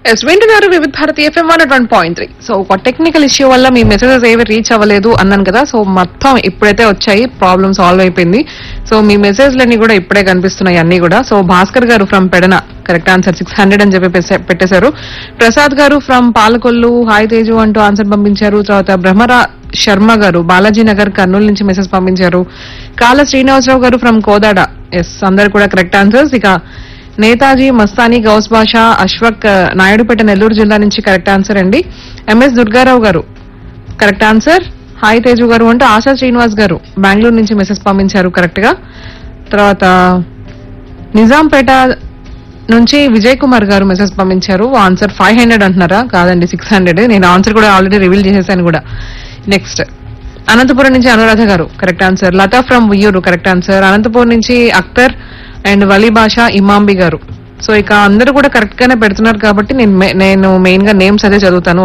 yes వింటున్నారు Vividha Bharati FM one one point three so ఒక technical issue వల్ల మీ మెసేజెస్ ఏవి రీచ్ అవ్వలేదు అన్నాను కదా సో మొత్తం ఇప్పుడైతే వచ్చాయి ప్రాబ్లమ్ సాల్వ్ అయిపోయింది సో మీ మెసేజ్లన్నీ కూడా ఇప్పుడే కనిపిస్తున్నాయి అన్ని కూడా so Bhaskar garu from Pedana correct answer six hundred అని చెప్పి పెసే- పెట్టేశారు ప్రసాద్ గారు ఫ్రమ్ పాలకొల్లు హాయ్ తేజు అంటూ ఆన్సర్ పంపించారు తర్వాత బ్రహ్మరా శర్మ గారు బాలాజీ నగర్ కర్నూలు నుంచి మెసేజ్ పంపించారు కాల శ్రీనివాసరావు గారు ఫ్రమ్ కోదాడ ఎస్ అందరు కూడా కరెక్ట్ ఆన్సర్స్ ఇక నేతాజీ మస్తానీ గౌస్ బాషా అశ్వక్ ఆ, నాయుడుపేట నెల్లూరు జిల్లా నుంచి కరెక్ట్ ఆన్సర్ అండి MS Durgarao garu correct answer hi Teju గారు అంటే ఆశా శ్రీనివాస్ గారు బెంగళూరు నుంచి మెసేజ్ పంపించారు కరెక్ట్ గా తర్వాత నిజాంపేట నుంచి విజయ్ కుమార్ గారు మెసేజ్ పంపించారు ఆన్సర్ ఫైవ్ హండ్రెడ్ అంటున్నారా కాదండి సిక్స్ హండ్రెడ్ నేను ఆన్సర్ కూడా ఆల్రెడీ రివీల్ చేసేసాను కూడా నెక్స్ట్ అనంతపురం నుంచి Anuradha garu correct answer Latha from Uyyuru correct answer Anantapur నుంచి అఖ్తర్ అండ్ వలీ బాషా ఇమాంబి గారు సో ఇక అందరూ కూడా కరెక్ట్ గానే పెడుతున్నారు కాబట్టి నేను మె- నేను మెయిన్ గా నేమ్స్ అదే చదువుతాను